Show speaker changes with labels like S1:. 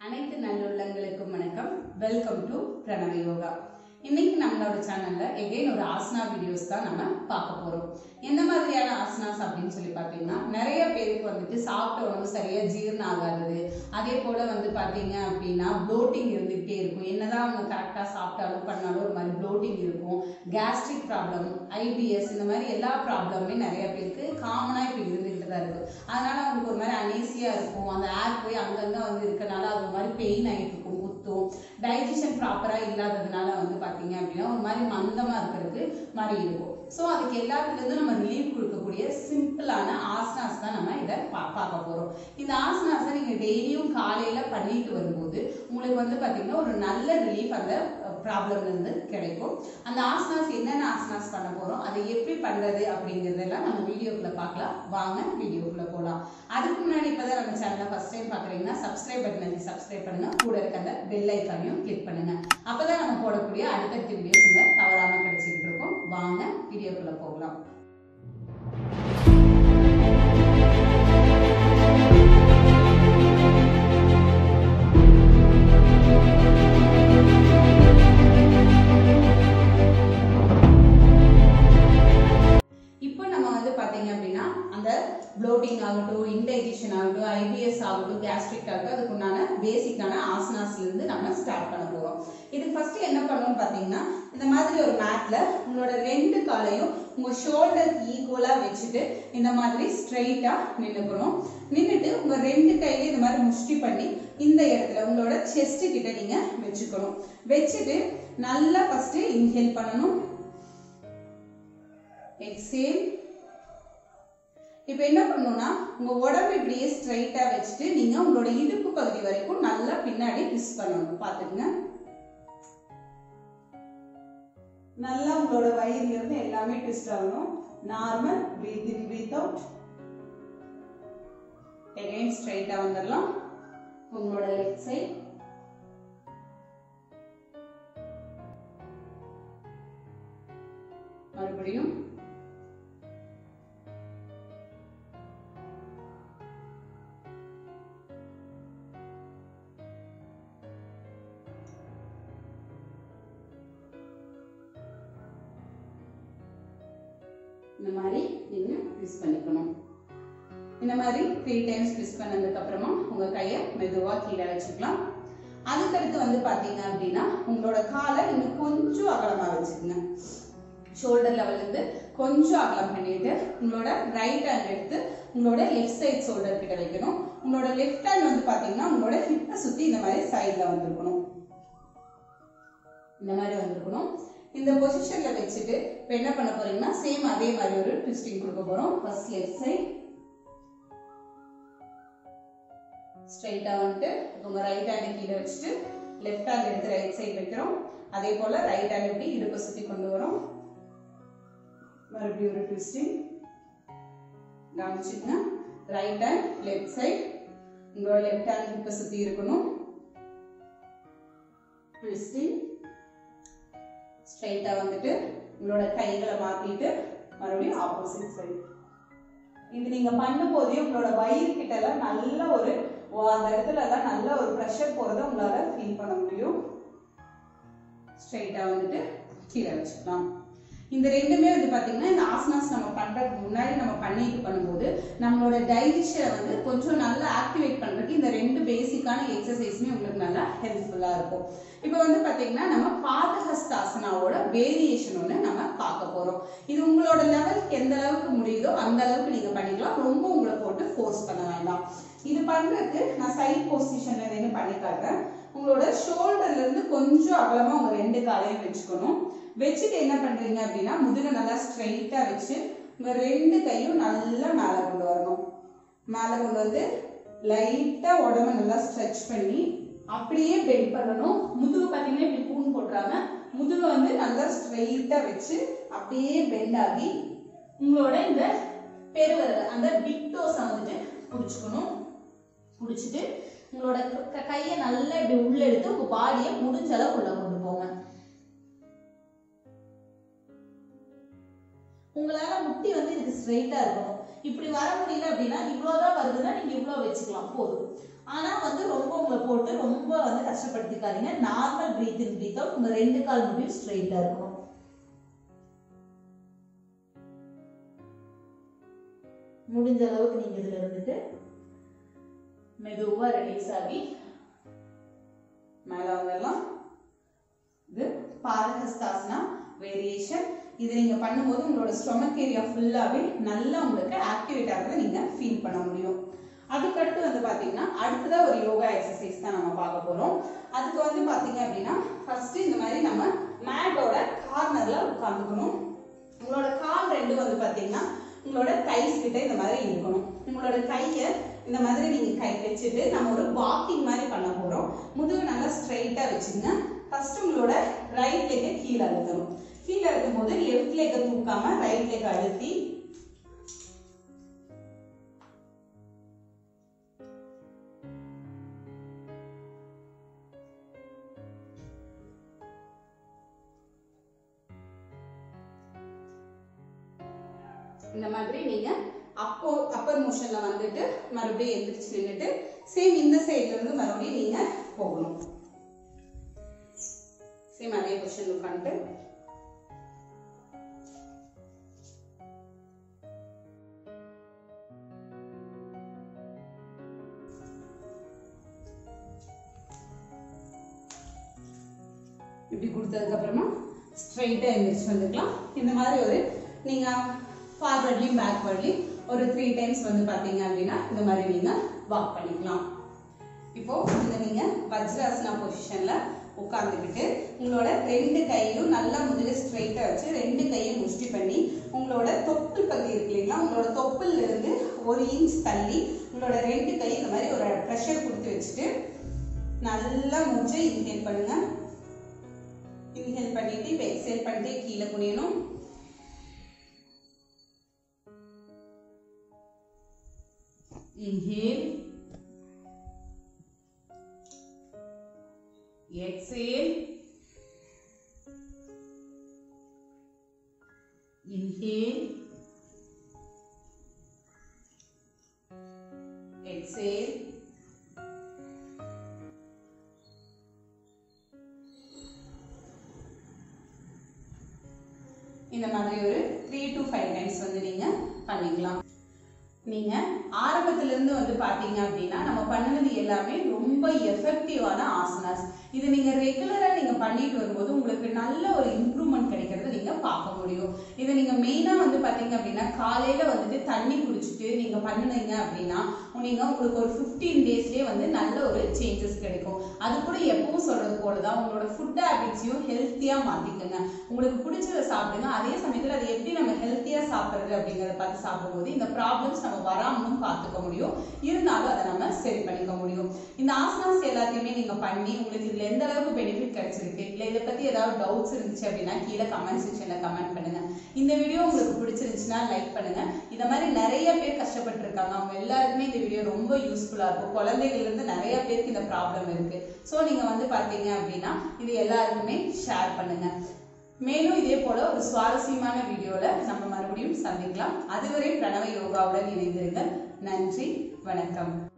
S1: அனைத்து நல்லுள்ளங்களுக்கும் வணக்கம் welcome to பிரணவ யோகா இன்னைக்கு நம்மளோட சேனல்ல எகைன் ஒரு ஆசனா வீடியோஸ் தான் நம்ம பார்க்க போறோம் எந்த மாதிரியான ஆசனாஸ் அப்படின்னு சொல்லி பார்த்தீங்கன்னா நிறைய பேருக்கு வந்துட்டு சாப்பிட்ட உணவு சரியா ஜீரணம் ஆகாதது அதே போல வந்து பார்த்தீங்க அப்படின்னா ப்ளோட்டிங் இருந்துகிட்டே இருக்கும் என்னதான் அவங்க கரெக்டாக சாப்பிட்டாலும் பண்ணாலும் ஒரு மாதிரி ப்ளோட்டிங் இருக்கும் கேஸ்ட்ரிக் ப்ராப்ளம் ஐபிஎஸ் இந்த மாதிரி எல்லா ப்ராப்ளமுமே நிறைய பேருக்கு காமனாக இப்போ இருந்துகிட்டு தான் இருக்கு அதனால அவங்களுக்கு ஒரு மாதிரி அனேசியா இருக்கும் அந்த ஏர் போய் அங்கங்க வந்து இருக்கனால அது ஒரு மாதிரி பெயின் ஆகிட்டு இருக்கும் குத்தும் டைஜஷன் ப்ராப்பரா இல்லாததுனால வந்து பாத்தீங்க அப்படின்னா ஒரு மாதிரி மந்தமா இருக்கிறதுக்கு மாதிரி இருக்கும் ஸோ அதுக்கு எல்லாத்துலேருந்து நம்ம ரிலீஃப் கொடுக்கக்கூடிய சிம்பிளான ஆசனாஸ் தான் நம்ம இதை பா பார்க்க போகிறோம் இந்த ஆசனாஸை நீங்கள் டெய்லியும் காலையில் பண்ணிட்டு வரும்போது உங்களுக்கு வந்து பார்த்தீங்கன்னா ஒரு நல்ல ரிலீஃப் அந்த ப்ராப்ளம்லேருந்து கிடைக்கும் அந்த ஆசனாஸ் என்னென்ன ஆசனாஸ் பண்ண போகிறோம் அதை எப்படி பண்ணுறது அப்படிங்கிறதெல்லாம் நம்ம வீடியோக்குள்ளே பார்க்கலாம் வாங்க வீடியோக்குள்ளே போகலாம் அதுக்கு முன்னாடி இப்போ தான் நம்ம சேனலை ஃபஸ்ட் டைம் பார்க்குறீங்கன்னா சப்ஸ்கிரைப் பட்டன் சப்ஸ்கிரைப் பண்ணுங்க கூட இருக்க அந்த பெல் ஐக்கானையும் கிளிக் பண்ணுங்க அப்போ தான் நம்ம போடக்கூடிய அடுத்தடுத்த வீடியோஸ் உங்க தவறாமல் கிடைச்சிக்கிட்டு இருக்கும் வாங்க வீடியோக்குள்ளே போகலாம் இப்போ நம்ம வந்து பார்த்தீங்க அப்படின்னா அந்த ப்ளோட்டிங் ஆகட்டும் இன்டைஜஷன் ஆகட்டும் ஐபிஎஸ் ஆகட்டும் கேஸ்ட்ரிக் ஆகட்டும் அதுக்குண்டான பேசிக்கான ஆசனாஸ்லேருந்து நம்ம ஸ்டார்ட் பண்ண போகிறோம் இதுக்கு ஃபர்ஸ்ட் என்ன பண்ணணும்னு பார்த்தீங்கன்னா இந்த மாதிரி ஒரு மேட்ல உங்களோட ரெண்டு காலையும் உங்கள் ஷோல்டருக்கு ஈக்குவலாக வச்சுட்டு இந்த மாதிரி ஸ்ட்ரைட்டாக நின்றுக்கணும் நின்றுட்டு உங்கள் ரெண்டு கையிலையும் இந்த மாதிரி முஷ்டி பண்ணி இந்த இடத்துல உங்களோட செஸ்ட் கிட்ட நீங்கள் வச்சுக்கணும் வச்சுட்டு நல்லா ஃபர்ஸ்ட் இன்ஹேல் பண்ணணும் எக்ஸேல் இப்போ என்ன பண்ணணும்னா உங்க உடம்பு இப்படியே ஸ்ட்ரைட்டா வச்சுட்டு நீங்க உங்களோட இடுப்பு பகுதி வரைக்கும் நல்லா பின்னாடி ட்விஸ்ட் பண்ணணும் பாத்துக்கங்க நல்லா உங்களோட வயிறுல இருந்து எல்லாமே ட்விஸ்ட் ஆகணும் normal breathe in breathe out again ஸ்ட்ரைட்டா வந்துடலாம் உங்களோட லெஃப்ட் சைட் மறுபடியும் இந்த மாதிரி நீங்க ட்விஸ்ட் பண்ணிக்கணும் இந்த மாதிரி த்ரீ டைம்ஸ் ட்விஸ்ட் பண்ணதுக்கு அப்புறமா உங்க கையை மெதுவா கீழே வச்சுக்கலாம் அதுக்கடுத்து வந்து பாத்தீங்க அப்படின்னா உங்களோட காலை இன்னும் கொஞ்சம் அகலமா வச்சுக்கோங்க ஷோல்டர் லெவல்ல இருந்து கொஞ்சம் அகலம் பண்ணிட்டு உங்களோட ரைட் ஹேண்ட் எடுத்து உங்களோட லெஃப்ட் சைட் ஷோல்டர் கிட்ட வைக்கணும் உங்களோட லெஃப்ட் ஹேண்ட் வந்து பாத்தீங்கன்னா உங்களோட ஹிப்பை சுத்தி இந்த மாதிரி சைட்ல வந்திருக்கணும் இந்த மாதிரி வந்திருக்கணும் இந்த பொசிஷன்ல வச்சுட்டு இப்போ என்ன பண்ண போறீங்கன்னா சேம் அதே மாதிரி ஒரு ட்விஸ்டிங் கொடுக்க போறோம் ஃபர்ஸ்ட் லெஃப்ட் சைட் ஸ்ட்ரைட்டா வந்துட்டு உங்க ரைட் ஹேண்ட் கீழே வச்சுட்டு லெஃப்ட் ஹேண்ட் எடுத்து ரைட் சைடு வைக்கிறோம் அதே போல ரைட் ஹேண்ட் இப்படி இடுப்பை சுத்தி கொண்டு வரோம் மறுபடியும் ஒரு ட்விஸ்டிங் கவனிச்சுக்கங்க ரைட் ஹேண்ட் லெஃப்ட் சைட் உங்களோட லெஃப்ட் ஹேண்ட் இடுப்பை சுத்தி இருக்கணும் ட்விஸ்டிங் ஸ்ட்ரைட்டா வந்துட்டு உங்களோட கைகளை மாத்திட்டு மறுபடியும் ஆப்போசிட் சைடு இது நீங்க பண்ணும்போதே உங்களோட வயிறு கிட்ட எல்லாம் நல்ல ஒரு அந்த இடத்துல எல்லாம் நல்ல ஒரு ப்ரெஷர் போறத உங்களால ஃபீல் பண்ண முடியும் ஸ்ட்ரைட்டா வந்துட்டு கீழே வச்சுக்கலாம் இந்த ரெண்டுமே வந்து பாத்தீங்கன்னா இந்த ஆசனாஸ் நம்ம பண்றதுக்கு முன்னாடி நம்ம பண்ணிட்டு பண்ணும்போது நம்மளோட டைஜஷனை வந்து கொஞ்சம் நல்லா ஆக்டிவேட் பண்றதுக்கு இந்த ரெண்டு பேசிக்கான எக்ஸசைஸுமே உங்களுக்கு நல்லா ஹெல்ப்ஃபுல்லா இருக்கும் இப்போ வந்து பாத்தீங்கன்னா நம்ம பாதஹஸ்தாசனாவோட வேரியேஷன் ஒன்று நம்ம பார்க்க போறோம் இது உங்களோட லெவலுக்கு எந்த அளவுக்கு முடியுதோ அந்த அளவுக்கு நீங்க பண்ணிக்கலாம் ரொம்ப உங்களை போட்டு ஃபோர்ஸ் பண்ண வேண்டாம் இது பண்றதுக்கு நான் சைட் பொசிஷன்ல இருந்து பண்ணி காட்டுறேன் உங்களோட ஷோல்டர்ல இருந்து கொஞ்சம் அகலமா உங்க ரெண்டு காலையும் வச்சுக்கணும் வச்சுட்டு என்ன பண்றீங்க அப்படின்னா முதுக நல்லா ஸ்ட்ரைட்டா வச்சு உங்க ரெண்டு கையும் நல்லா மேல கொண்டு வரணும் மேல கொண்டு வந்து லைட்டா உடம்ப நல்லா ஸ்ட்ரெச் பண்ணி அப்படியே பெண்ட் பண்ணணும் முதுகு பார்த்தீங்கன்னா இப்படி கூன் போட்டுறாங்க முதுகு வந்து நல்லா ஸ்ட்ரைட்டா வச்சு அப்படியே பெண்ட் ஆகி உங்களோட இந்த பெருவரல் அந்த பிக் டோஸை வந்துட்டு பிடிச்சிக்கணும் பிடிச்சிட்டு உங்களோட க- கையை நல்லா இப்படி உள்ள எடுத்து உங்க பாடியை முடிஞ்ச அளவு உள்ள கொண்டு போங்க உங்களால முட்டி வந்து இதுக்கு ஸ்ட்ரைட்டா இருக்கணும் இப்படி வர முடியல அப்படின்னா இவ்வளவுதான் வருதுன்னா நீங்க இவ்வளவு வச்சுக்கலாம் போதும் ஆனா வந்து ரொம்ப உங்களை போட்டு ரொம்ப
S2: கஷ்டப்படுத்திக்காதீங்க normal breathe in breathe out உங்க ரெண்டு கால் முடியும் ஸ்ட்ரெயிட்டா இருக்கணும் முடிஞ்ச அளவுக்கு நீங்க இதுல இருந்துட்டு மெதுவா ரிலீஸ் ஆகி
S1: மேல வந்துடலாம் இது பாரஹஸ்தாசனா வேரியேஷன் இது நீங்க பண்ணும்போது உங்களோட ஸ்டொமக் ஏரியா ஃபுல்லாவே நல்லா உங்களுக்கு ஆக்டிவேட் ஆகிறத நீங்க ஃபீல் பண்ண முடியும் அதுக்கடுத்து வந்து பாத்தீங்கன்னா அடுத்ததா ஒரு யோகா எக்ஸசைஸ் தான் நம்ம பார்க்க போறோம் அதுக்கு வந்து பாத்தீங்க அப்படின்னா ஃபர்ஸ்ட் இந்த மாதிரி நம்ம மேட்டோட கார்னர்ல உட்காந்துக்கணும் உங்களோட கால் ரெண்டும் வந்து பாத்தீங்கன்னா உங்களோட கைஸ் கிட்ட இந்த மாதிரி இருக்கணும் உங்களோட கையை இந்த மாதிரி நீங்க கை வச்சுட்டு நம்ம ஒரு வாக்கிங் மாதிரி பண்ண போறோம் முதுகு நல்லா ஸ்ட்ரைட்டா வச்சுங்க ஃபர்ஸ்ட் உங்களோட ரைட் லெக்கை கீழே அழுத்தணும் கீழே அழுத்தும் போது லெஃப்ட் லெக்கை தூக்காம ரைட் லெக்கை அழுத்தி இந்த மாதிரி நீங்க அப்போ அப்பர் மோஷன்ல வந்துட்டு மறுபடியும் எந்திரிச்சு நின்னுட்டு சேம் இந்த சைடுல இருந்து மறுபடியும் நீங்க போகணும் சேம் அதே பொசிஷன் உட்காந்துட்டு இப்படி கொடுத்ததுக்கு அப்புறமா ஸ்ட்ரைட்டா எந்திரிச்சு வந்துக்கலாம் இந்த மாதிரி ஒரு நீங்க ஃபார்வர்ட்லையும் பேக்வர்ட்லையும் ஒரு த்ரீ டைம்ஸ் வந்து பாத்தீங்க அப்படின்னா இந்த மாதிரி நீங்க வாக் பண்ணிக்கலாம் இப்போ இந்த நீங்க வஜ்ராசனா பொசிஷன்ல உட்கார்ந்துக்கிட்டு உங்களோட ரெண்டு கையும் நல்லா முதுகு ஸ்ட்ரைட்டா வச்சு ரெண்டு கையும் முஷ்டி பண்ணி உங்களோட தொப்புள் பகுதி இருக்கு இல்லைங்களா உங்களோட தொப்புள்ல இருந்து ஒரு இன்ச் தள்ளி உங்களோட ரெண்டு கை இந்த மாதிரி ஒரு ப்ரெஷர் கொடுத்து வச்சுட்டு நல்லா மூச்சை இன்ஹேல் பண்ணுங்க இன்ஹேல் பண்ணிட்டு இப்போ எக்ஸேல் பண்ணிட்டு கீழே குனியணும் Inhale. Exhale. Inhale. Exhale. இந்த மாதிரி ஒரு த்ரீ டு ஃபைவ் டைம்ஸ் வந்து நீங்க பண்ணிக்கலாம் நீங்க ஆரம்பத்துல இருந்து வந்து பாத்தீங்க அப்படின்னா நம்ம பண்ணுனது எல்லாமே ரொம்ப எஃபெக்டிவான ஆசனாஸ் இது நீங்க ரெகுலரா நீங்க பண்ணிட்டு வரும்போது உங்களுக்கு நல்ல ஒரு இம்ப்ரூவ்மெண்ட் கிடைக்கிறத நீங்க பார்க்க முடியும் இதை நீங்க மெயினா வந்து பாத்தீங்க அப்படின்னா காலையில வந்துட்டு தண்ணி குடிச்சிட்டு நீங்க பண்ணுனீங்க அப்படின்னா நீங்க உங்களுக்கு ஒரு 15 டேஸ்லயே வந்து நல்ல ஒரு சேஞ்சஸ் கிடைக்கும் அது கூட எப்பவும் சொல்றது போலதான் உங்களோட ஃபுட் ஹேபிட்ஸையும் ஹெல்த்தியா மாத்திக்கங்க உங்களுக்கு பிடிச்சத சாப்பிடுங்க அதே சமயத்துல அதை எப்படி நம்ம ஹெல்த்தியா சாப்பிடுறது அப்படிங்கறத பார்த்து சாப்பிடும்போது இந்த ப்ராப்ளம்ஸ் நம்ம வராமலும் பார்த்துக்க முடியும் இருந்தாலும் அதை நம்ம சரி பண்ணிக்க முடியும் இந்த ஆசனாஸ் எல்லாத்தையுமே நீங்க பண்ணி உங்களுக்கு இதுல எந்த அளவுக்கு பெனிஃபிட் கிடைச்சிருக்கு இல்ல இதை பத்தி ஏதாவது டவுட்ஸ் இருந்துச்சு அப்படின்னா கீழே கமெண்ட் செக்ஷன்ல கமெண்ட் பண்ணுங்க இந்த வீடியோ உங்களுக்கு பிடிச்சிருந்துச்சுன்னா லைக் பண்ணுங்க இந்த மாதிரி நிறைய பேர் கஷ்டப்பட்டு இருக்காங்க அவங்க எல்லாருக்குமே இந்த வீடியோ ரொம்ப யூஸ்ஃபுல்லா இருக்கும் குழந்தைகள்ல இருந்து நிறைய பேருக்கு இந்த ப்ராப்ளம் இருக்கு ஸோ நீங்க வந்து பாத்தீங்க அப்படின்னா இது எல்லாருக்குமே ஷேர் பண்ணுங்க மேலும் இதே போல ஒரு சுவாரஸ்யமான வீடியோல நம்ம மறுபடியும் சந்திக்கலாம் அதுவரை பிரணவ யோகாவுடன் இணைந்திருங்கள் நன்றி வணக்கம்